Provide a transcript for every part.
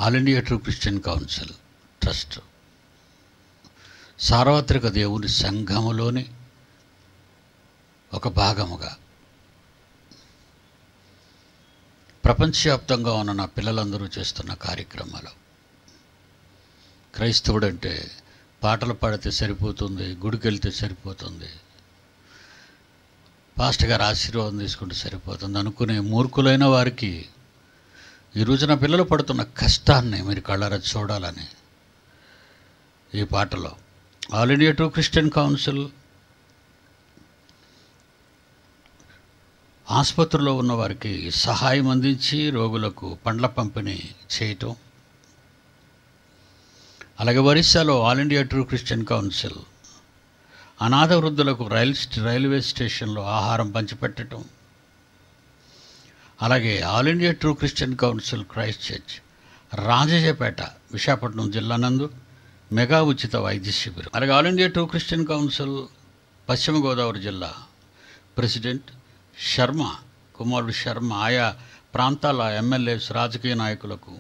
all India true Christian council trust సార్వత్రిక దేవుని సంఘములోని ఒక భాగముగా ప్రపంచవ్యాప్తంగా ఉన్న నా పిల్లలందరూ చేస్తున్న కార్యక్రమాలు క్రైస్తవుడంటే పాటలు పాడితే సరిపోతుంది గుడికి వెళ్తే సరిపోతుంది పాస్టర్ గారు ఆశీర్వాదం తీసుకుంటే సరిపోతుంది అనుకునే మూర్ఖులైన వారికి ఈ రోజున పిల్లలు పడుతున్న కష్టాన్ని మీరు కళ్ళారా చూడాలని ఈ పాటలో all India true Christian council ఆసుపత్రిలో ఉన్న వారికి సహాయం అందించి రోగులకు పండ్ల పంపిణీ చేయటం అలాగే ఒరిస్సాలో all India true Christian council అనాథ వృద్ధులకు రైల్ రైల్వే స్టేషన్లో ఆహారం పంచిపెట్టడం అలాగే all India true Christian council Christ church Rajayyapeta Visakhapatnam జిల్లా నందు మెగా ఉచిత వైద్య శిబిరం అలాగే all India true Christian council పశ్చిమ గోదావరి జిల్లా ప్రెసిడెంట్ శర్మ కుమారుడు శర్మ ఆయా ప్రాంతాల ఎమ్మెల్యేస్ రాజకీయ నాయకులకు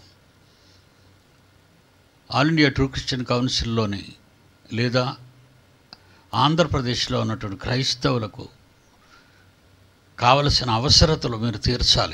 ఆల్ ఇండియా ట్రూ క్రిస్టియన్ కౌన్సిల్లోని లేదా ఆంధ్రప్రదేశ్లో ఉన్నటువంటి క్రైస్తవులకు కావలసిన అవసరతలు మీరు తీర్చాలి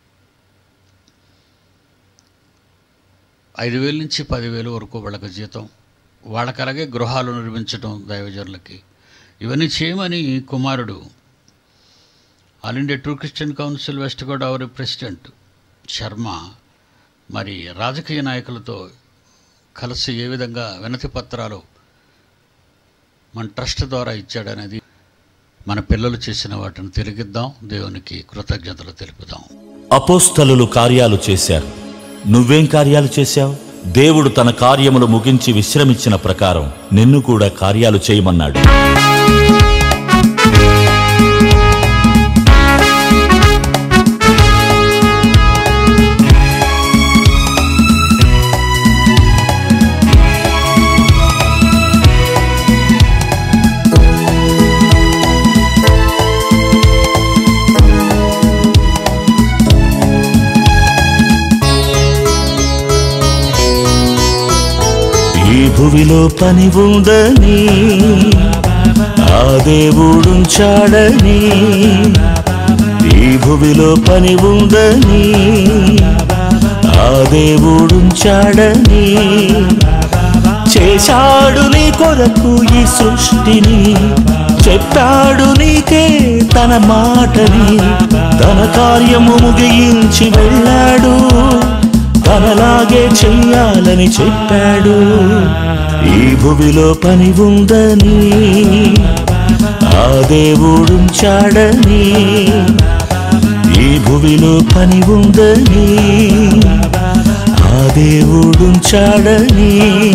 ఐదు వేల నుంచి పదివేలు వరకు వాళ్ళకి జీతం వాళ్ళకి అలాగే గృహాలు నిర్మించడం దైవజనులకి ఇవన్నీ చేయమని కుమారుడు all India true Christian council west Godavari president Sharma మరి రాజకీయ నాయకులతో కలిసి ఏ విధంగా వినతి పత్రాలు మన ట్రస్ట్ ద్వారా ఇచ్చాడనేది మన పిల్లలు చేసిన వాటిని తిరిగిద్దాం దేవునికి కృతజ్ఞతలు తెలుపుదాం అపోస్తలులు కార్యాలు చేశారు నువ్వేం కార్యాలు చేశావు దేవుడు తన కార్యములు ముగించి విశ్రమించిన ప్రకారం నిన్ను కూడా కార్యాలు చేయమన్నాడు ఈ భువిలో పని ఉందని ఆ దేవుడుంచాడని ఈ భువిలో పని ఉందని ఆ దేవుడుంచాడని చేశాడు నీ కొరకు ఈ సృష్టిని చెప్పాడు నీకే తన మాటని తన కార్యము ముగించి వెళ్ళాడు తనలాగే చెయ్యాలని చెప్పాడు ఈ భువిలో పని ఉందని ఆ దేవుడుంచాడని ఈ భువిలో పని ఉందని ఆ దేవుడుంచాడని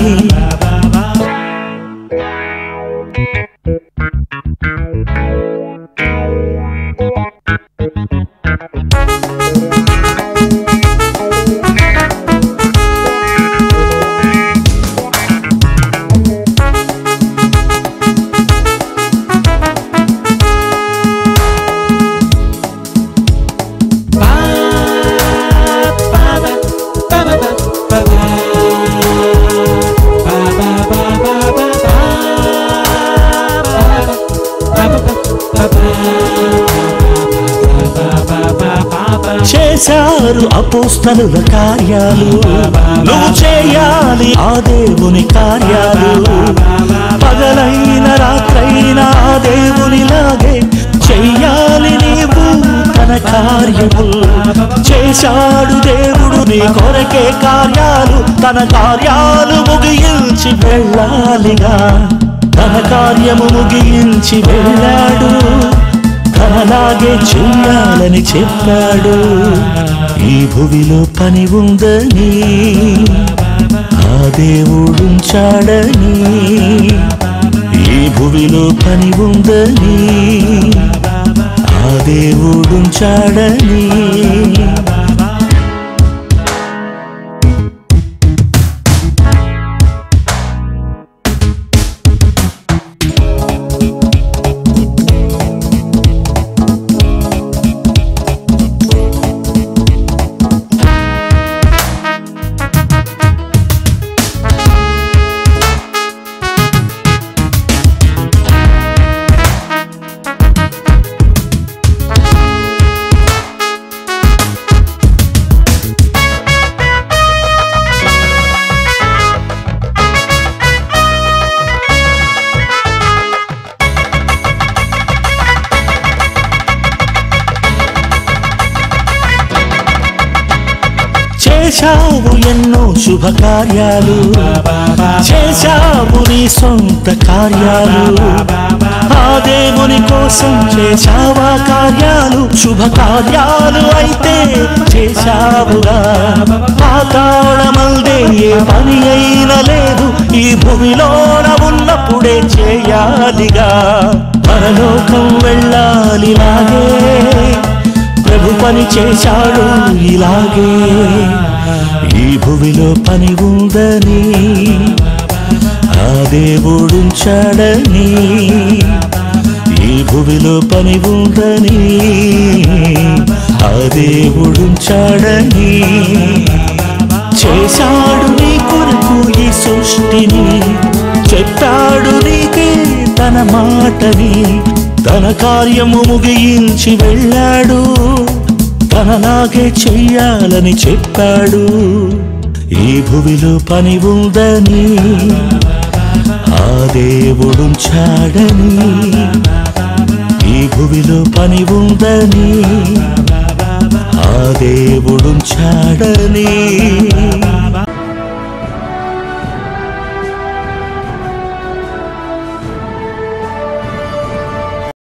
చేశారు అపోస్తలుల కార్యాలు నువ్వు చేయాలి ఆ దేవుని కార్యాలు పగలైన రాత్రైన ఆ దేవునిలాగే చెయ్యాలి నీవు తన కార్యము చేశాడు దేవుడు నీ కొరకే కార్యాలు తన కార్యాలు ముగించి వెళ్ళాలిగా తన కార్యము ముగించి వెళ్ళాడు తనలాగే చెయ్యాలని చెప్పాడు ఈ భువిలో పని ఉందని ఆ దేవుడుంచాడని ఈ భువిలో పని ఉందని ఆ దేవుడుంచాడని ఎన్నో శుభకార్యాలు చేశావు నీ సొంత కార్యాలు ఆ దేవుని కోసం చేశావా కార్యాలు శుభకార్యాలు అయితే చేశావుగా పాతాళమల్దే ఏ పని అయినా లేదు ఈ భూమిలోన ఉన్నప్పుడే చేయాలిగా పరలోకం వెళ్ళాలిలాగే ప్రభు పని చేశాడు ఇలాగే ఈ భూమిలో పని ఉందని ఆ దేవుడుంచాడని ఈ భూమిలో పని ఉందని ఆ దేవుడుంచాడని చేశాడు నీ కొరకు ఈ సృష్టిని చెప్పాడు నీకే తన మాటని తన కార్యము ముగించి వెళ్ళాడు తనలాగే చెయ్యాలని చెప్పాడు ఈ భువిలో పని ఉందని ఆ దేవుడుంచాడని ఈ భువిలో పని ఉందని ఆ దేవుడుంచాడని